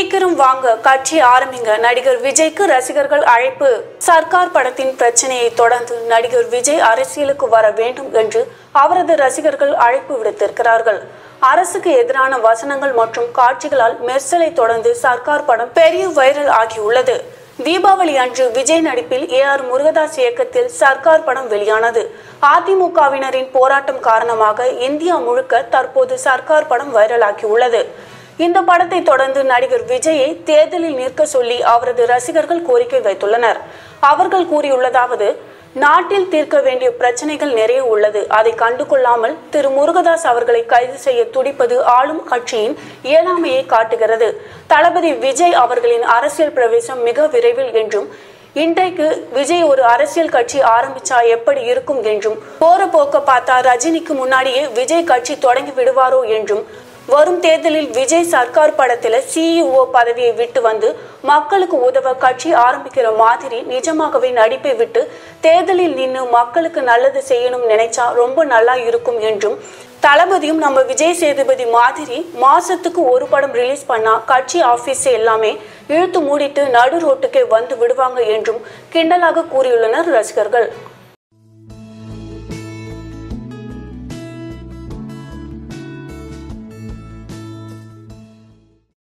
சீக்கிரம் வாங்க கட்சி ஆரம்பிங்க நடிகர் விஜய்க்கு ரசிகர்கள் அழைப்பு சர்க்கார் படத்தின் பிரச்சனையை தொடர்ந்து நடிகர் விஜய் அரசியலுக்கு வர வேண்டும் என்று அவரது ரசிகர்கள் அழைப்பு விடுத்திருக்கிறார்கள் அரசுக்கு எதிரான வசனங்கள் மற்றும் காட்சிகளால் மெர்சலை தொடர்ந்து சர்க்கார் படம் பெரிய வைரல் ஆகியுள்ளது தீபாவளி அன்று விஜய் நடிப்பில் ஏ ஆர் முருகதாஸ் இயக்கத்தில் சர்க்கார் படம் வெளியானது அதிமுகவினரின் போராட்டம் காரணமாக இந்தியா முழுக்க தற்போது சர்க்கார் படம் வைரலாகியுள்ளது இந்த படத்தை தொடர்ந்து நடிகர் விஜயை தேர்தலில் நிற்க சொல்லி அவரது ரசிகர்கள் கோரிக்கை வைத்துள்ளனர் அவர்கள் கூறியுள்ளதாவது நாட்டில் தீர்க்க வேண்டிய பிரச்சனைகள் நிறைய உள்ளது அதை கண்டுகொள்ளாமல் திரு முருகதாஸ் அவர்களை கைது செய்ய துடிப்பது ஆளும் கட்சியின் இயலாமையை காட்டுகிறது தளபதி விஜய் அவர்களின் அரசியல் பிரவேசம் மிக விரைவில் என்றும் இன்றைக்கு விஜய் ஒரு அரசியல் கட்சி ஆரம்பிச்சா எப்படி இருக்கும் என்றும் போற போக்க பார்த்தா ரஜினிக்கு முன்னாடியே விஜய் கட்சி தொடங்கி விடுவாரோ என்றும் வரும் தேர்தலில் விஜய் சர்க்கார் படத்துல சிஇஓ பதவியை விட்டு வந்து மக்களுக்கு உதவ கட்சி ஆரம்பிக்கிற மாதிரி நிஜமாகவே நடிப்பை விட்டு தேர்தலில் நின்று மக்களுக்கு நல்லது செய்யணும் நினைச்சா ரொம்ப நல்லா இருக்கும் என்றும் தளபதியும் நம்ம விஜய் சேதுபதி மாதிரி மாசத்துக்கு ஒரு படம் ரிலீஸ் பண்ணா கட்சி ஆபீஸ் எல்லாமே இழுத்து மூடிட்டு நடு ரோட்டுக்கே வந்து விடுவாங்க என்றும் கிண்டலாக கூறியுள்ளனர் ரசிகர்கள்